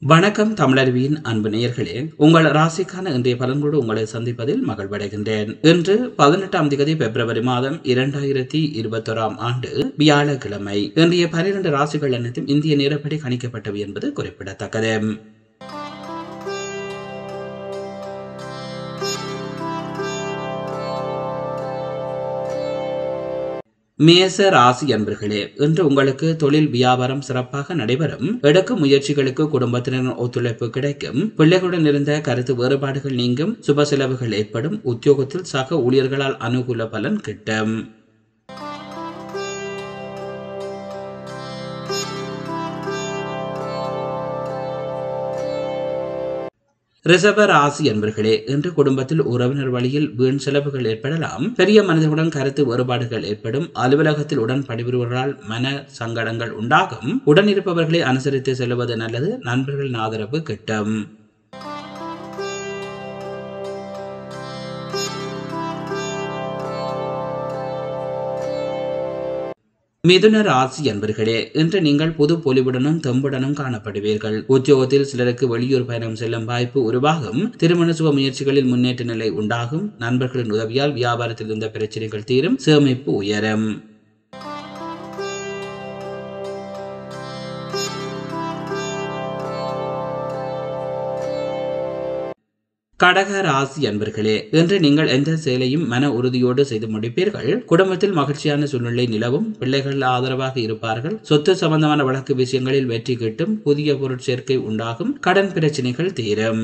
வணக்கம் தமிழருவியின் அன்பு நேயர்களே உங்கள் ராசிக்கான இன்றைய பலன்களோடு உங்களை சந்திப்பதில் மகிழ்வடைகின்றேன் இன்று பதினெட்டாம் தேதி பிப்ரவரி மாதம் இரண்டாயிரத்தி இருபத்தோராம் ஆண்டு வியாழக்கிழமை இன்றைய பனிரெண்டு ராசிகள் அனைத்தும் இந்திய நேரப்படி கணிக்கப்பட்டவை என்பது குறிப்பிடத்தக்கது மேச ராசி அன்பர்களே இன்று உங்களுக்கு தொழில் வியாபாரம் சிறப்பாக நடைபெறும் எடுக்கும் முயற்சிகளுக்கு குடும்பத்தினரின் ஒத்துழைப்பு கிடைக்கும் பிள்ளைகளுடன் இருந்த கருத்து வேறுபாடுகள் நீங்கும் சுப செலவுகள் ஏற்படும் உத்தியோகத்தில் சக ஊழியர்களால் அனுகூல பலன் கிட்டும் ரிசர்வ ராசி என்பர்களே இன்று குடும்பத்தில் உறவினர் வழியில் வீண் செலவுகள் ஏற்படலாம் பெரிய மனிதர்களுடன் கருத்து வேறுபாடுகள் ஏற்படும் அலுவலகத்தில் உடன் பணிபுரிவர்களால் மன சங்கடங்கள் உண்டாகும் உடன் இருப்பவர்களை அனுசரித்து செல்வது நல்லது நண்பர்களின் ஆதரவு கிட்டும் மிதுன ராசி அன்பர்களே இன்று நீங்கள் புது பொலிவுடனும் தெம்புடனும் காணப்படுவீர்கள் உத்தியோகத்தில் சிலருக்கு வெளியூர் பயணம் செல்லும் வாய்ப்பு உருவாகும் திருமண சுப முயற்சிகளில் முன்னேற்ற நிலை உண்டாகும் நண்பர்களின் உதவியால் வியாபாரத்தில் இருந்த பிரச்சனைகள் தீரும் சேமிப்பு உயரும் கடக ராசி அன்பர்களே இன்று நீங்கள் எந்த செயலையும் மன உறுதியோடு செய்து முடிப்பீர்கள் குடும்பத்தில் மகிழ்ச்சியான சூழ்நிலை நிலவும் பிள்ளைகள் ஆதரவாக இருப்பார்கள் சொத்து சம்பந்தமான வழக்கு விஷயங்களில் வெற்றி கிட்டும் புதிய பொருட்சேர்க்கை உண்டாகும் கடன் பிரச்சனைகள் தீரும்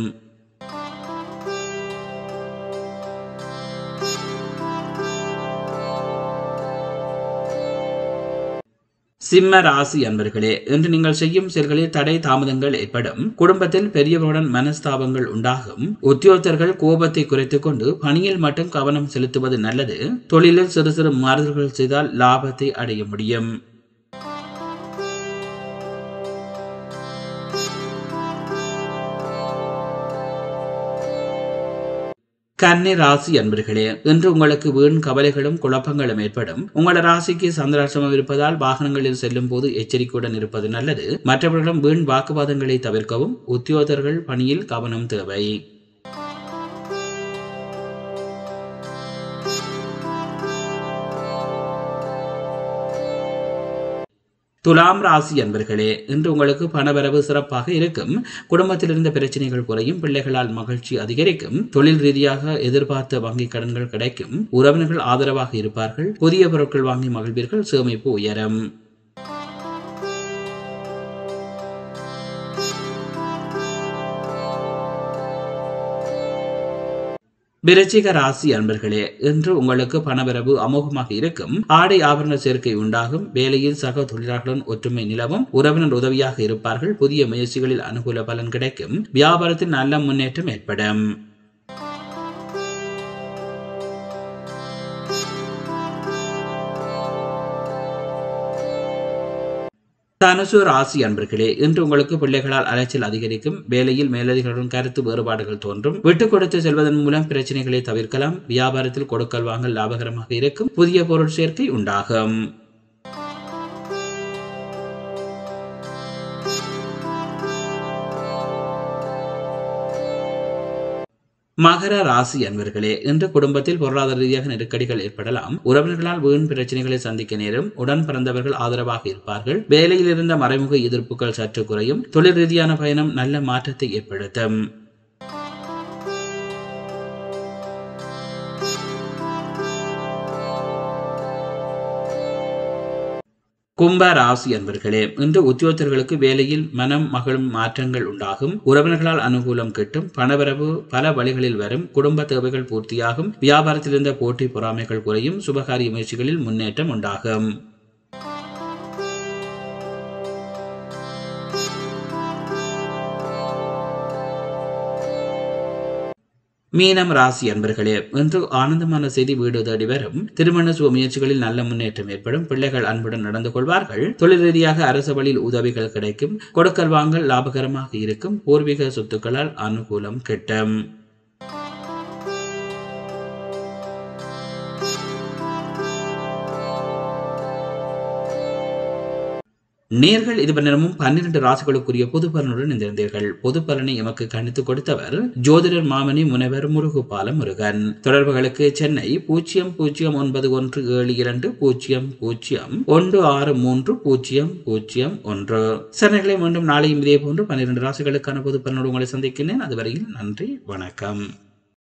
சிம்ம ராசி அன்பர்களே இன்று நீங்கள் செய்யும் செயல்களில் தடை தாமதங்கள் ஏற்படும் குடும்பத்தில் பெரியவருடன் மனஸ்தாபங்கள் உண்டாகும் உத்தியோகத்தர்கள் கோபத்தை குறைத்துக் கொண்டு பணியில் மட்டும் கவனம் செலுத்துவது நல்லது தொழிலில் சிறு சிறு மாறுதல்கள் செய்தால் லாபத்தை அடைய முடியும் கன்னி ராசி அன்பர்களே இன்று உங்களுக்கு வீண் கவலைகளும் குழப்பங்களும் ஏற்படும் உங்களோட ராசிக்கு சந்திராசிரமம் இருப்பதால் வாகனங்களில் செல்லும் போது எச்சரிக்கையுடன் இருப்பது நல்லது மற்றவர்களும் வீண் வாக்குவாதங்களை தவிர்க்கவும் உத்தியோகர்கள் பணியில் கவனம் தேவை துலாம் ராசி அன்பர்களே இன்று உங்களுக்கு பணவரவு சிறப்பாக இருக்கும் குடும்பத்தில் இருந்த பிரச்சனைகள் குறையும் பிள்ளைகளால் மகிழ்ச்சி அதிகரிக்கும் தொழில் ரீதியாக எதிர்பார்த்த வங்கி கடன்கள் கிடைக்கும் உறவினர்கள் ஆதரவாக இருப்பார்கள் புதிய பொருட்கள் வாங்கி மகிழ்வீர்கள் சேமிப்பு உயரும் விருச்சிக ராசி அன்பர்களே இன்று உங்களுக்கு பணவரவு அமோகமாக இருக்கும் ஆடை ஆபரண சேர்க்கை உண்டாகும் வேலையில் சக தொழிலாளர்களுடன் ஒற்றுமை நிலவும் உறவினர் உதவியாக இருப்பார்கள் புதிய முயற்சிகளில் அனுகூல பலன் கிடைக்கும் வியாபாரத்தில் நல்ல முன்னேற்றம் ஏற்படும் தனுசு ராசி அன்பர்களே இன்று உங்களுக்கு பிள்ளைகளால் அலைச்சல் அதிகரிக்கும் வேலையில் மேலதிகளுடன் கருத்து வேறுபாடுகள் தோன்றும் விட்டுக் கொடுத்து செல்வதன் மூலம் பிரச்சனைகளை தவிர்க்கலாம் வியாபாரத்தில் கொடுக்கல் வாங்கல் லாபகரமாக இருக்கும் புதிய பொருள் சேர்க்கை உண்டாகும் மகர ராசி அன்பர்களே இன்று குடும்பத்தில் பொருளாதார ரீதியாக நெருக்கடிகள் ஏற்படலாம் உறவினர்களால் வீண் பிரச்சனைகளை சந்திக்க நேரும் உடன் பிறந்தவர்கள் ஆதரவாக இருப்பார்கள் வேலையில் இருந்த மறைமுக எதிர்ப்புகள் சற்று குறையும் தொழில் ரீதியான பயணம் நல்ல மாற்றத்தை ஏற்படுத்தும் கும்ப ராசி அன்பர்களே இன்று உத்தியோகத்தர்களுக்கு வேலையில் மனம் மகளும் மாற்றங்கள் உண்டாகும் உறவினர்களால் அனுகூலம் கிட்டும் பணவரவு பல வழிகளில் வரும் குடும்ப தேவைகள் பூர்த்தியாகும் வியாபாரத்தில் இருந்த போட்டி பொறாமைகள் குறையும் சுபகாரிய முயற்சிகளில் முன்னேற்றம் உண்டாகும் மீனம் ராசி அன்பர்களே இன்று ஆனந்தமான செய்தி வீடு தேடி வரும் திருமண சுப முயற்சிகளில் நல்ல முன்னேற்றம் ஏற்படும் பிள்ளைகள் அன்புடன் நடந்து கொள்வார்கள் தொழில் ரீதியாக அரசு வழியில் உதவிகள் கிடைக்கும் கொடுக்கல் வாங்கல் லாபகரமாக இருக்கும் பூர்வீக சொத்துக்களால் அனுகூலம் கிட்டும் நேர்கள் இதுவரை நேரமும் பன்னிரண்டு ராசிகளுக்குரிய பொது பலனுடன் இணைந்திருந்தீர்கள் பொது பலனை எமக்கு கணித்துக் கொடுத்தவர் ஜோதிடர் மாமணி முனைவர் முருகுபால முருகன் தொடர்புகளுக்கு சென்னை பூஜ்ஜியம் பூஜ்ஜியம் ஒன்பது ஒன்று ஏழு இரண்டு பூஜ்ஜியம் பூஜ்ஜியம் ஒன்று ஆறு மூன்று பூஜ்ஜியம் பூஜ்ஜியம் ஒன்று சரணைகளை மீண்டும் நாளையும் இதே போன்று பன்னிரண்டு ராசிகளுக்கான பொது பலனோடு உங்களை சந்திக்கிறேன் அதுவரையில் நன்றி வணக்கம்